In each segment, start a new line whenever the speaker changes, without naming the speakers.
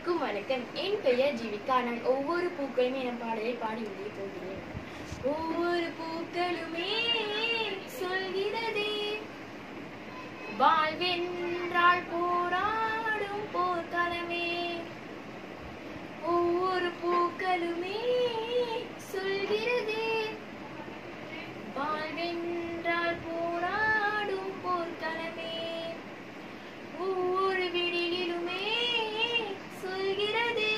அனைவருக்கும் வணக்கம் என் பெயர் ஜீவிகா நான் ஒவ்வொரு பூக்களுமே என் பாடலை பாடி முடிய போகிறேன் ஒவ்வொரு பூக்களுமே சொல்கிறதே வாழ்வென்றால் போராடும் போர்க்களமே ஒவ்வொரு பூக்களுமே சொல்கிறதே வாழ்வென்றால் போராடும் போர்க்களமே ஒவ்வொரு விடியிலுமே சொல்கிறதே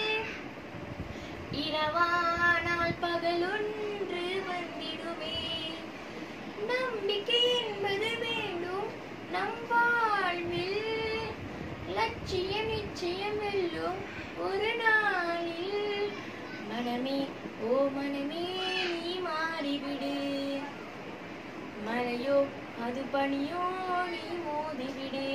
இரவானால் பகலொன்று வந்திடுமே நம்பிக்கை என்பது வேண்டும் நம் வாழ்வில் லட்சியம் நிச்சயம் வெல்லும் ஒரு நாளில் மனமே ஓ மனமே நீ மாறிவிடு மழையோ அது பனியோ நீ மோதிவிடு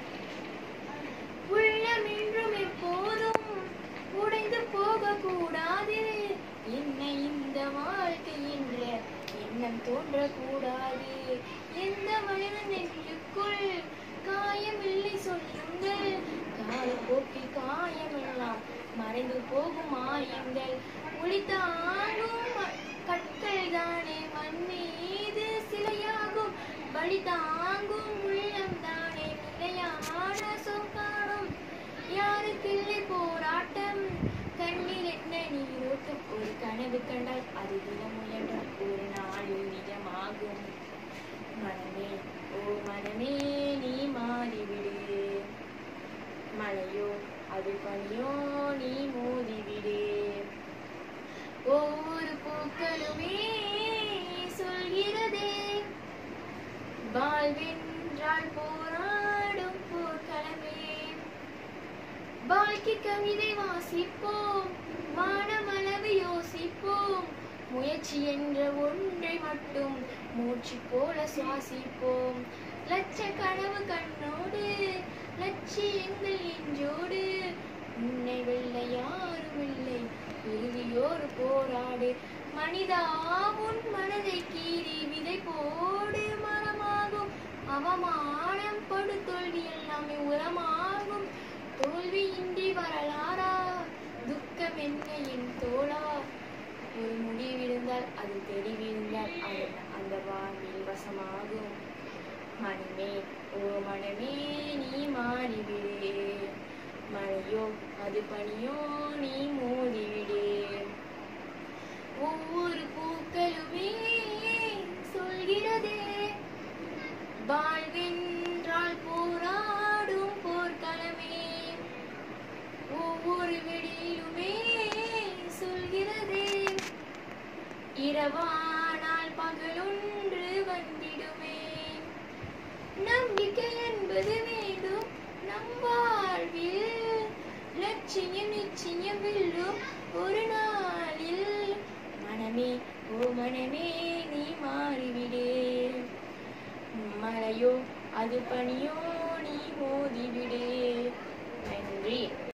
உள்ளம் என்றும் எப்போதும் உடைந்து போக கூடாது என்ன இந்த வாழ்க்கை என்ற எண்ணம் தோன்றக்கூடாது எந்த மனிதன் நெஞ்சுக்குள் காயமில்லை சொல்லுங்கள் காலப்போக்கில் காயமெல்லாம் மறைந்து போகும் மாயங்கள் ஒளித்தாங்கும் கற்கள் தானே மண் மீது சிலையாகும் வழி தாங்கும் உள்ளம் தானே நிலையான சொக்கானம் யாருக்கில்லை போராட்டம் கண்ணில் என்ன நீரோட்டம் ஒரு கனவு கண்டால் அது தினம் முயன்றால் ஒரு நாளில் நிஜமாகும் மனமே ஓ மனமே நீ மாறிவிடு மழையோ அது பனியோ நீ மோதிவிடு ஒவ்வொரு பூக்களுமே சொல்கிறதே வாழ்வென்றால் போராடும் போர்க்களமே வாழ்க்கை கவிதை வாசிப்போம் வானமளவு யோசிப்போம் முயற்சி என்ற ஒன்றை மட்டும் மூச்சு போல சுவாசிப்போம் லட்ச கனவு கண்ணோடு லட்சியங்கள் நெஞ்சோடு உன்னை வெல்ல யாரும் இல்லை இறுதியோர் போராடு மனிதா உன் மனதை கீறி விதை போடு மரமாகும் அவமானம் படு தோல்வி எல்லாமே உரமாகும் தோல்வியின்றி வரலாறா துக்கம் என்ன என் தோழா ஒரு முடிவிருந்தால் அது தெரிவிருந்தால் அது அந்த வாழ்வில் வசமாகும் மனமே ஓ மனமே நீ மாறிவிடு மழையோ அது பனியோ நீ மோதிவிடு ஒவ்வொரு பூக்களுமே சொல்கிறதே வாழ்வென்றால் போராடும் போர்க்களமே ஒவ்வொரு வெடியிலுமே சொல்கிறதே இரவானால் பகலொன்று வந்திடுமே நம்பிக்கை என்பது வேண்டும் நம் வாழ்வில் லட்சியம் நிச்சயம் வெல்லும் ஒரு நாளில் மனமே ஓ மனமே நீ மாறிவிடு மழையோ அது பனியோ நீ மோதிவிடு நன்றி